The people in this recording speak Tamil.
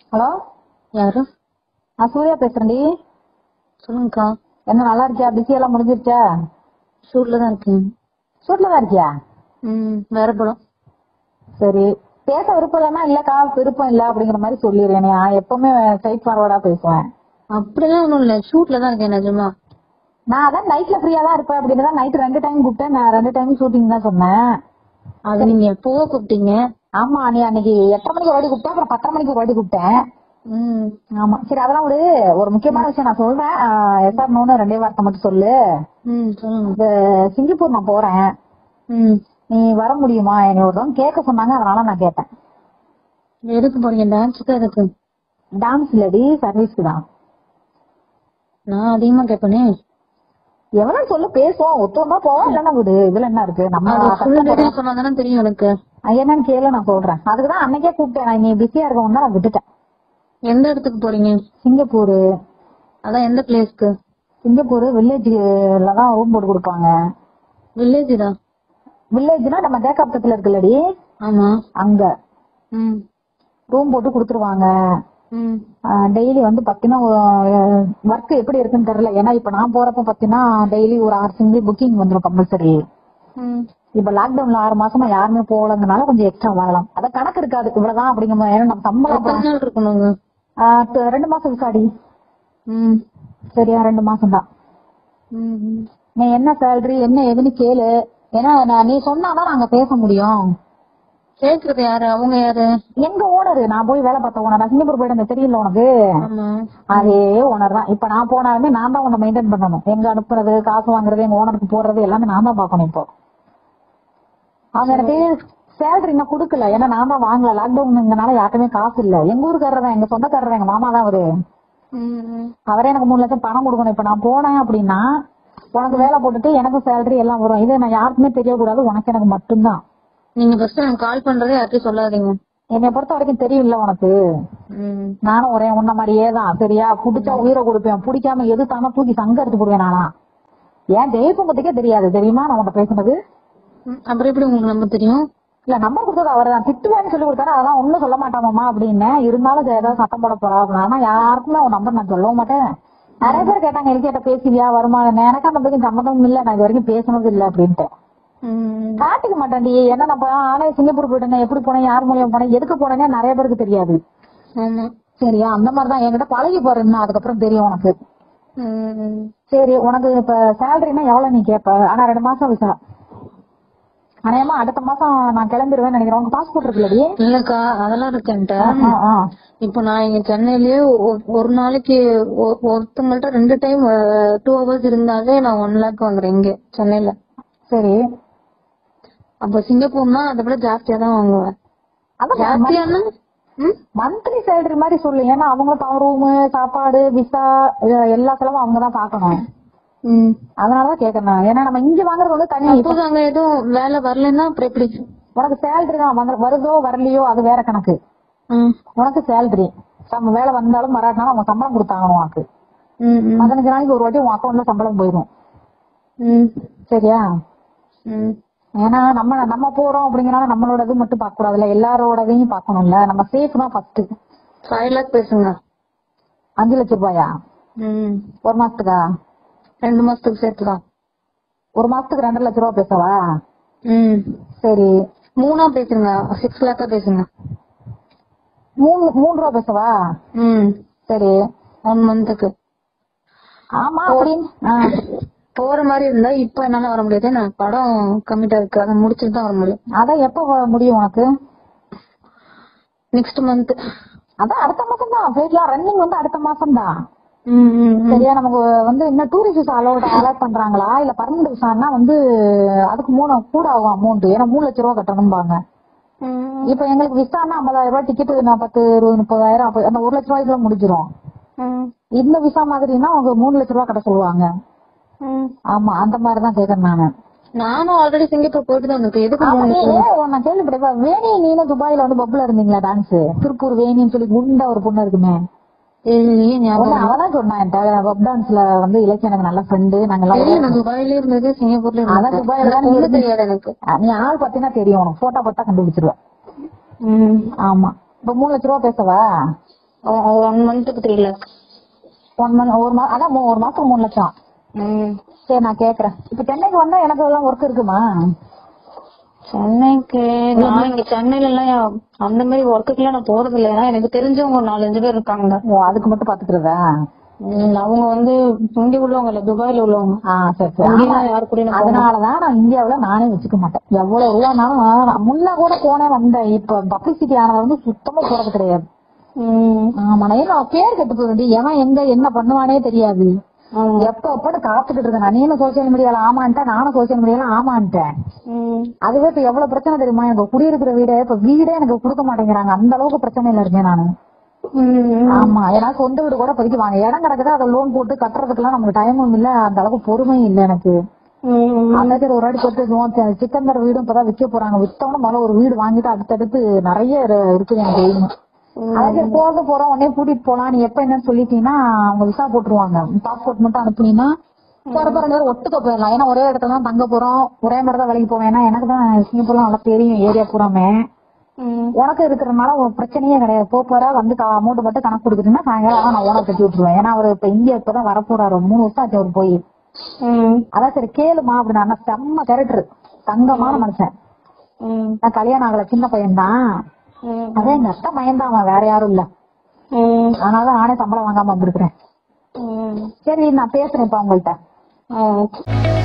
ஹலோ யாரு நான் சூர்யா பேசுறேன்டி சொல்லுங்கக்கா என்ன நல்லா இருக்கியா பிஸி எல்லாம் முடிஞ்சிருச்சா ஷூட்ல தான் இருக்கேன் ஷூட்ல தான் இருக்கியா ம் வேற படம் சரி பேச விருப்பம் இல்லைன்னா இல்லக்கா விருப்பம் இல்ல அப்படிங்கிற மாதிரி சொல்லிடுறேன் நான் எப்பவுமே ஸ்ட்ரைட் ஃபார்வர்டா பேசுவேன் அப்படிலாம் ஒண்ணும் இல்ல ஷூட்ல தான் இருக்கேன் நிஜமா நான் அதான் நைட்ல ஃப்ரீயா தான் இருப்பேன் அப்படின்னு தான் நைட் ரெண்டு டைம் கூப்பிட்டேன் நான் ரெண்டு டைம் ஷூட்டிங் தான் சொன்னேன் அது நீங்க எப்பவோ கூப்பிட்டீங்க ஆமா நீ அன்னைக்கு எட்டரை மணிக்கு ஒரு வாட்டி கூப்பிட்டேன் அப்புறம் பத்தரை மணிக்கு ஒரு வாட்டி கூப்பிட்டேன் ம் ஆமா சரி அதெல்லாம் விடு ஒரு முக்கியமான விஷயம் நான் சொல்றேன் எஸ்ஆர் நோன்னு ரெண்டே வார்த்தை மட்டும் சொல்லு ம் சொல்லுங்க இந்த சிங்கப்பூர் நான் போறேன் ம் நீ வர முடியுமா என்னை ஒரு தடவை கேட்க சொன்னாங்க அதனால நான் கேட்டேன் எதுக்கு போறீங்க டான்ஸுக்கு எதுக்கு டான்ஸ் இல்லடி சர்வீஸ்க்கு தான் நான் அதிகமா கேட்பேனே எவ்வளவு சொல்லு பேசுவோம் ஒத்துவமா போவோம் இல்லன்னா விடு இதுல என்ன இருக்கு நம்ம அது ஃபுல் டீடைல் சொன்னா தானே தெரியும் எனக்கு அது என்னன்னு கேளு நான் சொல்றேன் அதுக்குதான் அன்னைக்கே கூப்பிட்டேன் நான் நீ பிஸியா இருக்கவும் தான் நான் விட்டுட்டேன் எந்த இடத்துக்கு போறீங்க சிங்கப்பூர் அதான் எந்த பிளேஸ்க்கு சிங்கப்பூர் வில்லேஜ்ல தான் ரூம் போட்டு கொடுப்பாங்க வில்லேஜ் தான் வில்லேஜ்னா நம்ம தேக்காப்பக்கத்துல இருக்குல்லடி ஆமா அங்க ம் ரூம் போட்டு கொடுத்துருவாங்க ம் டெய்லி வந்து பாத்தீங்கன்னா ஒர்க் எப்படி இருக்குன்னு தெரியல ஏன்னா இப்ப நான் போறப்ப பாத்தீங்கன்னா டெய்லி ஒரு ஆறு சிங்கிள் புக்கிங் வந்துடும் கம்பல்சரி ம் இப்ப லாக்டவுன்ல ஆறு மாசமா யாருமே போகலங்கனால கொஞ்சம் எக்ஸ்ட்ரா வரலாம் அதான் கணக்கு இருக்காது இவ்வளவுதான் அப்படிங்கிற மாதிரி. ஏன்னா நம்ம சம்பளம் எத்தனை நாள் இருக்கணுங்க ஆஹ் ட- ரெண்டு மாசம் விசாடி ம் சரியா ரெண்டு மாசம் தான் ம் ம். நீ என்ன சேலரி என்ன ஏதுன்னு கேளு ஏன்னா நான் நீ சொன்னாதான் நாங்க பேச முடியும் கேக்குறது யாரு அவங்க யாரு எங்க ஓனர் நான் போய் வேலை பார்த்த ஓனர் சிங்கப்பூர் போயிட்டு தெரியல உனக்கு ஆமா அதே ஓனர் தான் இப்ப நான் போனாலுமே நான் தான் உன்னை மெயின்டைன் பண்ணணும் எங்க அனுப்புறது காசு வாங்குறது எங்க ஓனருக்கு போடுறது எல்லாமே நான் தான் பாக்கணும் இப்போ அவங்க எனக்கு சேலரி இன்னும் கொடுக்கல ஏன்னா நான் தான் வாங்கல லாக்டவுன்ங்கனால யாருக்குமே காசு இல்ல எங்க ஊருக்காரர் தான் எங்க சொந்தக்காரர் தான் எங்க மாமா தான் அவரு ம் ம். அவரே எனக்கு மூணு லட்சம் பணம் கொடுக்கணும் இப்ப நான் போனேன் அப்படின்னா உனக்கு வேலை போட்டுட்டு எனக்கும் சேலரி எல்லாம் வரும் இது நான் யாருக்குமே தெரியக்கூடாது உனக்கு எனக்கு மட்டும்தான் நீங்க ஃபர்ஸ்ட் எனக்கு கால் பண்றதே யார்ட்டையும் சொல்லாதீங்க என்னை பொறுத்த வரைக்கும் தெரியும்ல உனக்கு ம் நானும் ஒரே உன்ன மாதிரியே தான் சரியா புடிச்சா உயிரை கொடுப்பேன் பிடிக்காம எது தானே தூக்கி சங்க எடுத்து போடுவேன் நானா ஏன் ஜெயிப்பங்கத்துக்கே தெரியாது தெரியுமா நான் உன்கிட்ட பேசுனது ம். அப்புறம் எப்படி உங்களுக்கு நம்ப தெரியும் இல்ல நம்பர் கொடுத்தது அவர் தான் திட்டுவேன்னு சொல்லி கொடுத்தாரு அதெல்லாம் ஒண்ணும் சொல்ல மாட்டாமாமா அப்படின்னு இருந்தாலும் இது ஏதாவது சத்தம் போட போறா அப்படின்னு. ஆனா யாருக்குமே உன் நம்பர் நான் சொல்லவும் மாட்டேன் நிறைய பேர் கேட்டாங்க எல்கேட்ட பேசுவியா வருமானம் எனக்கு அந்த பக்கம் சம்மந்தம் இல்ல நான் இது வரைக்கும் பேசுனது இல்ல அப்படின்ட்டு ம் காட்டிக்க மாட்டேன்டி ஏன்னா நம்ம ஆனே சிங்கப்பூர் போயிட்டேன் எப்படி போனேன் யார் மூலியம் போனேன் எதுக்கு போனேன்னு நிறைய பேருக்கு தெரியாது ஆமா சரியா அந்த மாதிரிதான் என்கிட்ட பழகி போறேன்னா அதுக்கப்புறம் தெரியும் உனக்கு ம் சரி உனக்கு இப்ப சேலரினா எவ்வளவு நீ கேப்ப ஆனா ரெண்டு மாசம் விசா அநேகமா அடுத்த மாசம் நான் கிளம்பிடுவேன்னு நினைக்கிறேன் உனக்கு பாஸ்போர்ட் இருக்குல்லடி இல்லக்கா அதெல்லாம் இருக்கேன்ட்ட ஆ, ஆ. இப்போ நான் இங்க சென்னையிலயே ஒ- ஒரு நாளைக்கு ஒ- ஒருத்தவங்கள்ட்ட ரெண்டு டைம் டூ ஹவர்ஸ் இருந்தாலே நான் ஒன் லேக் வாங்குறேன் இங்க சென்னையில சரி அப்ப சிங்கப்பூர்னா அதை விட ஜாஸ்தியா தான் வாங்குவேன் அதான் ஜாஸ்தியானா ம் மந்த்லி சேலரி மாதிரி சொல்லு ஏன்னா அவங்க பவர் ரூமு சாப்பாடு விசா எல்லா செலவும் அவங்க தான் பாக்கணும் ம் அதனாலதான் கேக்குறேன் ஏன்னா நம்ம இங்க வாங்குறது வந்து தனி அப்போது அங்க எதுவும் வேலை வரலைன்னா அப்புறம் எப்படி உனக்கு சேலரி தான் வந்து வருதோ வரலையோ அது வேற கணக்கு ம் உனக்கு சேலரி நம்ம வேலை வந்தாலும் வராட்டினாலும் அவங்க சம்பளம் கொடுத்தாங்க உனக்கு ம் ம் பதினஞ்சு நாளைக்கு ஒரு வாட்டி உன் அக்கௌண்ட்ல சம்பளம் போயிடும் ம் சரியா ம் ஏன்னா நம்ம நம்ம போறோம் அப்படிங்கறனால நம்மளோட இது மட்டும் பார்க்க கூடாதுல்ல எல்லாரோடதையும் பார்க்கணும்ல நம்ம சேஃப் தான் ஃபர்ஸ்ட் ஃபைவ் லேக் பேசுங்க அஞ்சு லட்சம் ரூபாயா ம் ஒரு மாசத்துக்கா ரெண்டு மாசத்துக்கு சேர்த்துதான் ஒரு மாசத்துக்கு ரெண்டரை லட்ச ரூபா பேசவா ம் சரி மூணா பேசுங்க சிக்ஸ் லேக்கா பேசுங்க மூணு மூணு ரூபா பேசவா ம் சரி ஒன் மந்த்துக்கு ஆமா அப்படின்னு ஆ. போற மாதிரி இருந்தா இப்ப என்னால வர முடியாது நான் படம் கம்மிட்டா இருக்கு அதை முடிச்சுட்டு தான் வர முடியும் அதான் எப்ப வ- முடியும் உனக்கு நெக்ஸ்ட் மந்த் அதான் அடுத்த மாசம் தான் ஃபிளைட்லாம் ரன்னிங் வந்து அடுத்த மாசம் தான் ம் ம் ம். சரியா நமக்கு வந்து இன்னும் டூரிஸ்ட் விசா அலோட் அலாட் பண்றாங்களா இல்ல பர்மனன்ட் விசான்னா வந்து அதுக்கு மூணு கூட ஆகும் அமௌண்ட் ஏன்னா மூணு லட்ச ரூபா கட்டணும்பாங்க ம் இப்ப எங்களுக்கு விசான்னா ஐம்பதாயிரம் ரூபாய் டிக்கெட் நான் பத்து இருபது முப்பதாயிரம் அப்ப அந்த ஒரு லட்ச ரூபாய்க்குள்ள முடிஞ்சிரும் ம் இந்த விசா மாதிரினா அவங்க மூணு லட்ச ரூபாய் கட்ட சொல்லுவாங்க ம். ஆமா அந்த மாதிரி தான் கேக்குறேன் நானு நானும் ஆல்ரெடி சிங்கப்பூர் போயிட்டு தான் இருக்கேன் எதுக்கு மூணு லட்சம்? நான் கேள்விப்பட்டேன் வேணி நீனும் துபாயில வந்து பப்புல இருந்தீங்களா டான்ஸ் திருப்பூர் வேணின்னு சொல்லி குண்டா ஒரு பொண்ணு இருக்குமே தெரியலையே ஞாபகம் ஒண்ணு அவதான் சொன்னான் என்கிட்ட பப் டான்ஸ்ல வந்து இலக்கிய எனக்கு நல்ல ஃப்ரெண்டு நாங்க எல்லாம் தெரியும் நான் துபாயில இருந்தது சிங்கப்பூர்ல அதான் இருந்தது துபாயில தான் ஒண்ணு தெரியாது எனக்கு நீ ஆள் பாத்தீங்கன்னா தெரியும் உனக்கு போட்டோ பார்த்தா கண்டுபிடிச்சிருவ ம் ஆமா இப்ப மூணு லட்ச ரூபா பேசவா ஒன் மந்த்துக்கு த்ரீ லேக்ஸ் ஒன் மந்த் ஒரு மா அதான் மூ- ஒரு மாசம் மூணு லட்சம் ம் சரி நான் கேக்குறேன் இப்ப சென்னைக்கு வந்தா எனக்கு எல்லாம் ஒர்க் இருக்குமா சென்னைக்கு நான் இங்க சென்னையில எல்லாம் அந்த மாதிரி ஒர்க்குக்குலாம் நான் போறது இல்லை ஏன்னா எனக்கு தெரிஞ்சவங்க ஒரு நாலஞ்சு பேர் இருக்காங்க ஓ அதுக்கு மட்டும் பாத்துக்கிறதா ம், அவங்க வந்து இங்க உள்ளவங்க இல்ல துபாயில உள்ளவங்க ஆ சரி சரி ஆமா. அங்கேயும் யாரு கூட நான் போக அதனாலதான் நான் இந்தியாவுல நானே வச்சுக்க மாட்டேன் எவ்வளவு ரூபானாலும் நான் முன்ன கூட போனேன் வந்தேன் இப்ப பப்ளிசிட்டி ஆனது வந்து சுத்தமா போறது கிடையாது ம், ஆமா நான் ஏன்னா பேர் கெட்டு போகுது எவன் எங்க என்ன பண்ணுவானே தெரியாது ஆமா. எப்ப எப்பன்னு காத்துக்கிட்டு இருக்கேன் நான் நீனும் சோசியல் மீடியால ஆமான்ட்டேன் நானும் சோசியல் மீடியால ஆமான்ட்டேன் ம், அதுவே இப்ப எவ்வளவு பிரச்சனை தெரியுமா எனக்கு குடியிருக்கிற வீடே இப்ப வீடே எனக்கு கொடுக்க மாட்டேங்கிறாங்க அந்த அளவுக்கு பிரச்சனையில இருக்கேன் நானு ம், ஆமா ஏன்னா சொந்த வீடு கூட இப்போதைக்கு வாங்க இடம் கிடக்குது அதை லோன் போட்டு கட்டுறதுக்கெல்லாம் நமக்கு டைமும் இல்ல அந்த அளவுக்கு பொறுமையும் இல்ல எனக்கு ம், அந்த சரி ஒரு வாட்டி போட்டு சிக்கந்தர் வீடும் இப்பதான் விற்க போறாங்க வித்தவன முதல்ல ஒரு வீடு வாங்கிட்டு அடுத்தடுத்து நிறைய இரு- இருக்குது எனக்கு எய்ம் அதாவது போக போறோம் உடனே கூட்டிட்டு போலாம் நீ எப்ப என்னன்னு சொல்லிட்டீங்கன்னா அவங்க விசா போட்டுருவாங்க பாஸ்போர்ட் மட்டும் அனுப்புனீங்கன்னா போற போற நேரம் ஒட்டுக்க போயிடலாம் ஏன்னா ஒரே இடத்துல தான் தங்க போறோம் ஒரே மாதிரி தான் வேலைக்கு போவேன் ஏன்னா எனக்கு தான் சிங்கப்பூர்லாம் நல்லா தெரியும் ஏரியா பூராமே ம், உனக்கு இருக்கிறதுனால ஒரு பிரச்சனையே கிடையாது போ போற வந்து அமௌண்ட் மட்டும் கணக்கு கொடுக்குறீங்கன்னா சாயங்காலம் நான் ஓனர் கட்டி விட்டுருவேன் ஏன்னா அவர் இப்ப இந்தியா இப்பதான் வரப்போறாரு மூணு வருஷம் ஆச்சு அவர் போய் ம், அதான் சரி கேளுமா அப்படின்னா நான் செம்ம கேரக்டர் தங்கமான மனுஷன் ம், நான் கல்யாணம் ஆகல சின்ன பையன் தான் ம், அதான் எங்க அத்தை பையன் தான் அவன் வேற யாரும் இல்ல ம், அதனால நானே சம்பளம் வாங்காம வந்திருக்கிறேன் ம். சரி நான் பேசுறேன் இப்ப உங்கள்ட்ட ஆ, ஓகே